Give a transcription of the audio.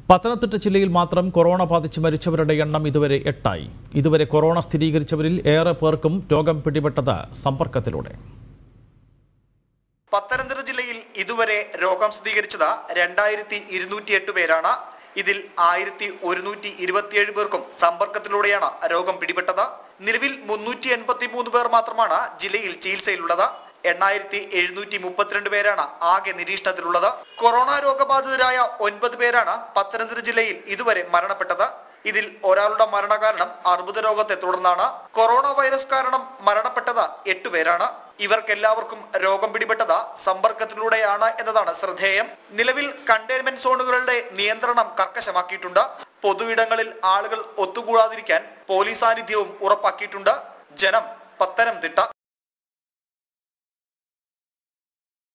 പത്തനംതിട്ട ജില്ലയിൽ മാത്രം കൊറോണ ബാധിച്ച് മരിച്ചവരുടെ എണ്ണം ഇതുവരെ എട്ടായി ഇതുവരെ കൊറോണ സ്ഥിരീകരിച്ചവരിൽ ഏറെ പേർക്കും രോഗം പിടിപെട്ടത് സമ്പർക്കത്തിലൂടെ പത്തനംതിട്ട ജില്ലയിൽ ഇതുവരെ രോഗം സ്ഥിരീകരിച്ചത് രണ്ടായിരത്തി ഇരുന്നൂറ്റി എട്ട് പേരാണ് ഇതിൽ ആയിരത്തി ഒരുന്നൂറ്റി ഇരുപത്തിയേഴ് പേർക്കും സമ്പർക്കത്തിലൂടെയാണ് രോഗം പിടിപെട്ടത് നിലവിൽ മുന്നൂറ്റി എൺപത്തി മൂന്ന് പേർ മാത്രമാണ് ജില്ലയിൽ ചികിത്സയിലുള്ളത് എണ്ണായിരത്തി എഴുന്നൂറ്റി മുപ്പത്തിരണ്ട് പേരാണ് ആകെ നിരീക്ഷണത്തിലുള്ളത് കൊറോണ രോഗബാധിതരായ ഒൻപത് പേരാണ് പത്തനംതിട്ട ജില്ലയിൽ ഇതുവരെ മരണപ്പെട്ടത് ഇതിൽ ഒരാളുടെ മരണകാരണം അർബുദ രോഗത്തെ തുടർന്നാണ് കൊറോണ വൈറസ് കാരണം മരണപ്പെട്ടത് എട്ട് പേരാണ് ഇവർക്കെല്ലാവർക്കും രോഗം പിടിപെട്ടത് സമ്പർക്കത്തിലൂടെയാണ് എന്നതാണ് ശ്രദ്ധേയം നിലവിൽ കണ്ടെയ്ൻമെന്റ് സോണുകളുടെ നിയന്ത്രണം കർക്കശമാക്കിയിട്ടുണ്ട് പൊതുയിടങ്ങളിൽ ആളുകൾ ഒത്തുകൂടാതിരിക്കാൻ പോലീസ് സാന്നിധ്യവും ഉറപ്പാക്കിയിട്ടുണ്ട് ജനം പത്തനംതിട്ട